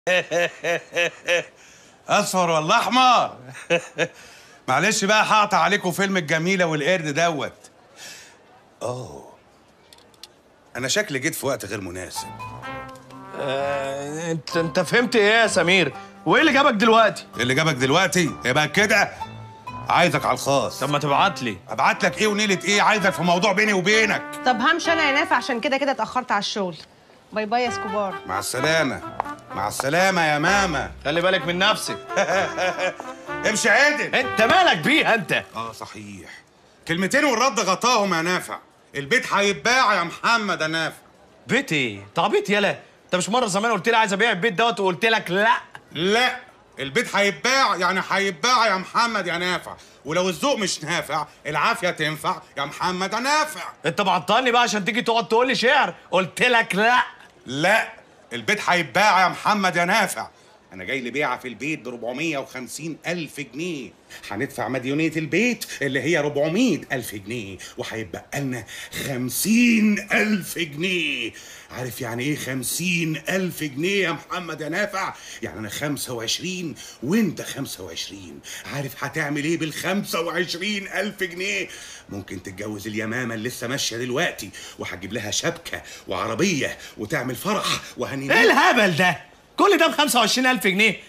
اصفر ولا احمر معلش بقى هقطع عليكم فيلم الجميله والقرد دوت اه انا شكلي جيت في وقت غير مناسب آه، انت انت فهمت ايه يا سمير وايه اللي جابك دلوقتي إيه اللي جابك دلوقتي يبقى كده عايزك على الخاص طب ما تبعت لي ابعت لك ايه ونيله ايه عايزك في موضوع بيني وبينك طب همشي انا يا نافع عشان كده كده اتاخرت على الشغل باي باي يا سكوبار مع السلامه مع السلامه يا ماما خلي بالك من نفسك امشي عادل انت مالك بيها انت اه صحيح كلمتين والرد غطاهم يا نافع البيت هيتباع يا محمد يا نافع بيت ايه تعبيط يالا انت مش مره زمان قلت لي عايز ابيع البيت دوت وقلت لك لا لا البيت هيتباع يعني هيتباع يا محمد يا نافع ولو الذوق مش نافع العافيه تنفع يا محمد يا نافع انت معطلني بقى عشان تيجي تقعد تقول لي شعر قلت لك لا لا البيت هيتباع يا محمد يا نافع انا جاي لي بيعه في البيت ب 450 الف جنيه هندفع مديونيه البيت اللي هي 400 الف جنيه وهيتبقى لنا 50 الف جنيه عارف يعني ايه 50 الف جنيه يا محمد يا نافع يعني انا 25 وانت 25 عارف هتعمل ايه بال 25 الف جنيه ممكن تتجوز اليمامه اللي لسه ماشيه دلوقتي وهتجيب لها شبكه وعربيه وتعمل فرح وهنيمه ايه الهبل ده كل ده ب 25000 جنيه